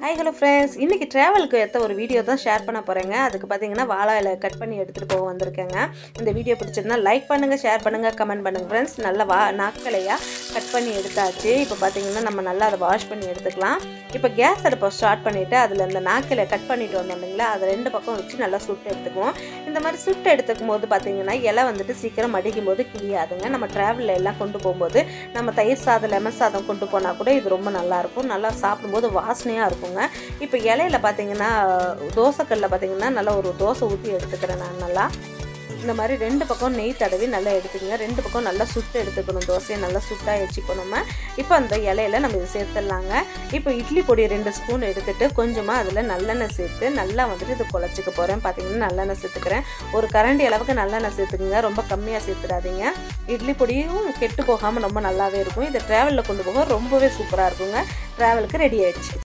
hi hello friends இன்றைக்கி ட்ராவலுக்கு ஏற்ற ஒரு வீடியோ தான் ஷேர் பண்ண போகிறேங்க அதுக்கு பார்த்தீங்கன்னா வாழை இலை கட் பண்ணி எடுத்துகிட்டு போக வந்திருக்கேங்க இந்த வீடியோ பிடிச்சிருந்தா லைக் பண்ணுங்கள் ஷேர் பண்ணுங்கள் கமெண்ட் பண்ணுங்கள் ஃப்ரெண்ட்ஸ் நல்லா வா நாட்களையாக கட் பண்ணி எடுத்தாச்சு இப்போ பார்த்தீங்கன்னா நம்ம நல்லா அதை வாஷ் பண்ணி எடுத்துக்கலாம் இப்போ கேஸ் அடுப்பை ஸ்டார்ட் பண்ணிவிட்டு அதில் இந்த நாக்கில் கட் பண்ணிட்டு வந்தோம் இல்லைங்களா அதை ரெண்டு பக்கம் வச்சு நல்லா சுட்டு எடுத்துக்குவோம் இந்த மாதிரி சுட்டு எடுத்துக்கும் போது பார்த்தீங்கன்னா இலை வந்துட்டு சீக்கிரம் மடிக்கும் போது கிளியாதுங்க நம்ம ட்ராவலில் எல்லாம் கொண்டு போகும்போது நம்ம தயிர் சாதம் லெமன் சாதம் கொண்டு போனால் கூட இது ரொம்ப நல்லாயிருக்கும் நல்லா சாப்பிடும்போது வாசனையாக இருக்குங்க இப்போ இலையில பார்த்தீங்கன்னா தோசைக்கல்லில் பார்த்தீங்கன்னா நல்லா ஒரு தோசை ஊற்றி எடுத்துக்கிறேன் நான் நல்லா இந்த மாதிரி ரெண்டு பக்கம் நெய் தடவி நல்லா எடுத்துக்கங்க ரெண்டு பக்கம் நல்லா சுட்டு எடுத்துக்கணும் தோசையை நல்லா சுட்டாக வச்சுக்கணும் நம்ம இப்போ அந்த இலையில நம்ம இதை சேர்த்துடலாங்க இப்போ இட்லி பொடி ரெண்டு ஸ்பூன் எடுத்துட்டு கொஞ்சமாக அதில் நல்லெண்ணெய் சேர்த்து நல்லா வந்துட்டு இது குழச்சிக்க போகிறேன் பார்த்தீங்கன்னா நல்லெண்ணெய் சேர்த்துக்கிறேன் ஒரு கரண்டி அளவுக்கு நல்லெண்ணெய் சேர்த்துக்குங்க ரொம்ப கம்மியாக சேர்த்துடாதீங்க இட்லி பொடியும் கெட்டு போகாமல் ரொம்ப நல்லாவே இருக்கும் இதை ட்ராவலில் கொண்டு போக ரொம்பவே சூப்பராக இருக்குங்க ட்ராவலுக்கு ரெடி ஆயிடுச்சு